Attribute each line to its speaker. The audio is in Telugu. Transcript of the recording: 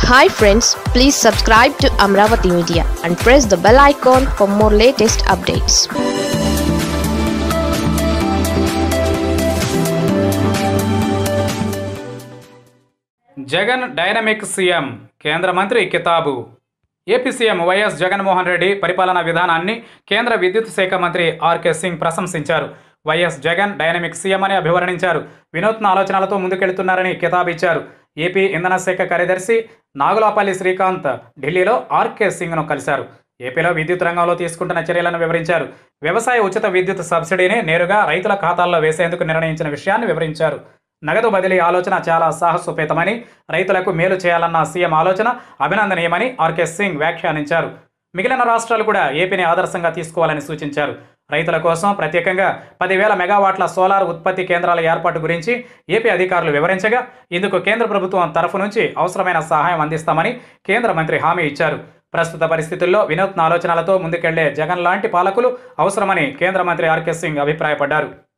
Speaker 1: hi friends please subscribe to Amaravati media and press the bell icon for more latest updates
Speaker 2: Jagan dynamic CM కేంద్ర మంత్రి కితాబు AP CM YS Jaganmohan Reddy పరిపాలనా విధానాన్ని కేంద్ర విద్యుత్ శాఖ మంత్రి ఆర్కే సింగ్ ప్రశంసించారు వైఎస్ జగన్ డైనమిక్ సీఎం అని అభివర్ణించారు వినూత్న ఆలోచనలతో ముందుకెళ్తున్నారని కితాబు ఇచ్చారు ఏపీ ఇంధన శాఖ కార్యదర్శి నాగులాపల్లి శ్రీకాంత్ ఢిల్లీలో ఆర్కే సింగ్ను కలిశారు ఏపీలో విద్యుత్ రంగంలో తీసుకుంటున్న చర్యలను వివరించారు వ్యవసాయ ఉచిత విద్యుత్ సబ్సిడీని నేరుగా రైతుల ఖాతాల్లో వేసేందుకు నిర్ణయించిన విషయాన్ని వివరించారు నగదు బదిలీ ఆలోచన చాలా సాహసోపేతమని రైతులకు మేలు చేయాలన్న సీఎం ఆలోచన అభినందనీయమని ఆర్కే సింగ్ వ్యాఖ్యానించారు మిగిలిన రాష్ట్రాలు కూడా ఏపీని ఆదర్శంగా తీసుకోవాలని సూచించారు రైతుల కోసం ప్రత్యేకంగా పదివేల మెగావాట్ల సోలార్ ఉత్పత్తి కేంద్రాల ఏర్పాటు గురించి ఏపీ అధికారులు వివరించగా ఇందుకు కేంద్ర ప్రభుత్వం తరఫు నుంచి అవసరమైన సహాయం అందిస్తామని కేంద్ర మంత్రి హామీ ఇచ్చారు ప్రస్తుత పరిస్థితుల్లో వినూత్న ఆలోచనలతో ముందుకెళ్లే జగన్ లాంటి పాలకులు అవసరమని కేంద్ర మంత్రి ఆర్కే సింగ్ అభిప్రాయపడ్డారు